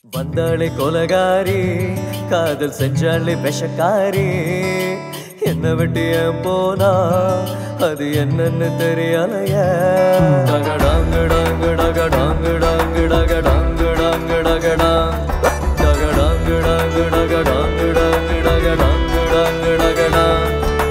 வந்தாளே கொலகாரி காதல் செஞ்சாளே விஷக்காரி என்ன விட்டு ஏன் போனா அது என்னன்னு தெரியலைய டகடாங்கு டாங்கு டகடாங்கு டாங்கு டகடாங்கு டாங்கு டகடாங் டகடாங்கு டாங்கு டகடாங்கு டாங்கு டகடாங்கு டாங்கு டகடாங்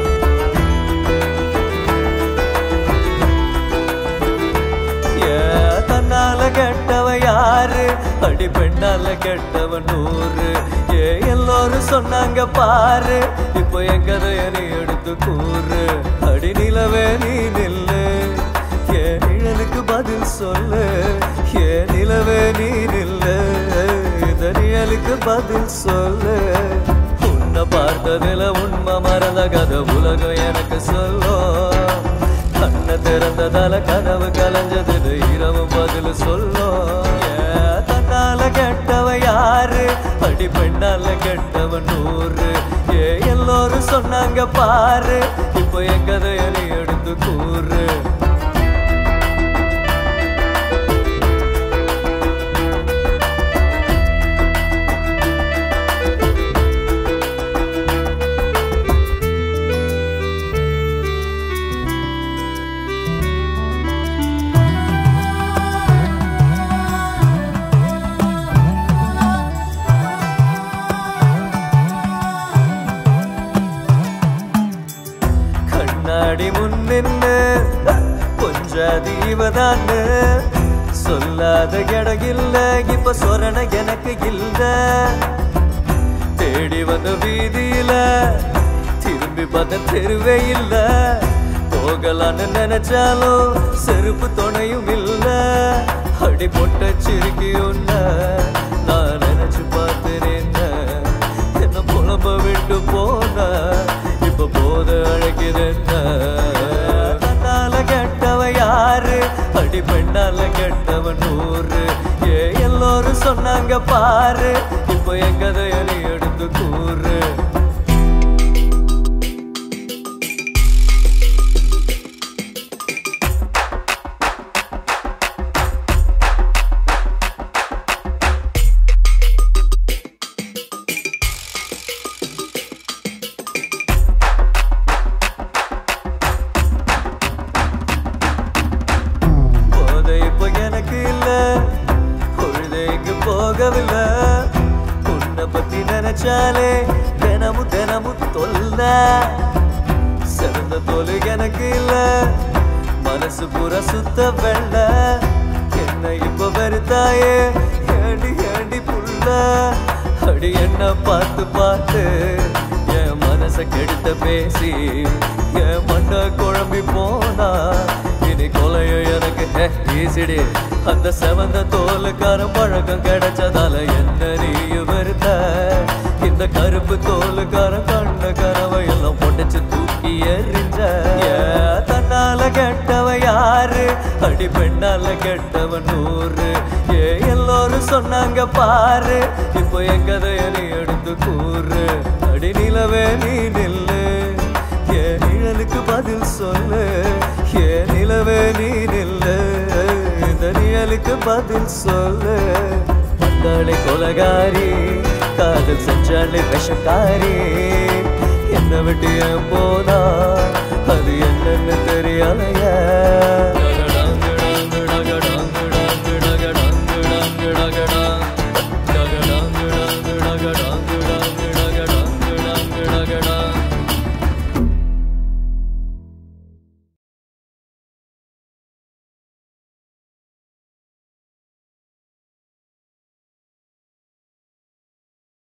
ஏ, தன்னால கெட்டவ யாரு அடி பெண்ணால கெட்டவன் நூறு ஏ எல்லோரும் சொன்னாங்க பாரு இப்போ என் கதைய நீ எடுத்து கூறு அடி நிலவே நீ நில்லு ஏ நிழலுக்கு பதில் சொல்லு ஏ நிலவே நீ நில்லு இந்த நிழலுக்கு பதில் சொல்லு உன்னை பார்த்ததுல உண்மை மறந்த கதை உலகம் எனக்கு சொல்லும் கண்ண திறந்ததால கனவு கலைஞ்சது இரவு பதில் சொல்லும் ஏன் தன்னால கெட்டவ யாரு அடி பெண்ணால கெட்டவன் நூறு ஏ எல்லோரும் சொன்னாங்க பாரு இப்போ என் கதைய நீ எடுத்து கூறு கண்ணாடி முன்னின்னு கொஞ்சாதி இவதான்னு சொல்லாத இடம் இல்ல இப்ப சொரண எனக்கு இல்ல தேடி வந்த வீதியில திரும்பி பார்த்த தெருவே இல்ல போகலான்னு நினைச்சாலும் செருப்பு துணையும் இல்ல அடி பொட்ட சிரிக்கி உன்ன நான் நினைச்சு பார்த்தேன் என்ன புலம்ப விட்டு போன இப்ப போத அழைக்குது என்ன தன்னால கெட்டவ யாரு அடி பெண்ணால கெட்டவ நூறு ஏ எல்லோரும் சொன்னாங்க பாரு இப்போ என் கதைய நீ எடுத்து கூறு போதை இப்போ எனக்கு இல்ல பொழுதைக்கு போகவில்லை உன்னை பத்தி நினைச்சாலே தினமும் தினமும் தொல்ல சிறந்த தோல் எனக்கு இல்ல மனசு பூரா சுத்த வெள்ள என்ன இப்ப வெறுத்தாயே ஏண்டி ஏண்டி புள்ள அடி என்ன பார்த்து பார்த்து என் மனச கெடுத்த பேசி என் மண்ட குழம்பி போனா இனி கொலையோ எனக்கு ஈசிடி அந்த செவந்த தோலுக்கார பழக்கம் கிடைச்சதால என்ன நீயும் வெறுத்த இந்த கருப்பு தோலுக்கார கண்ண கனவை எல்லாம் பொட்டச்சு தூக்கி எறிஞ்ச ஏன் தன்னால கெட்டவ யாரு அடி பெண்ணால கெட்டவன் நூறு ஏ எல்லோரும் சொன்னாங்க பாரு இப்போ என் கதைய நீ எடுத்து கூறு அடி நிலவே நீ நில்லு ஏ நிழலுக்கு பதில் சொல்லு ஏ நிலவே நீ நில்லு இந்த நிழலுக்கு பதில் சொல்லு வந்தாளே கொலகாரி காதல் செஞ்சாளே விஷக்காரி என்ன விட்டு ஏன் போனா அது என்னன்னு தெரியலையே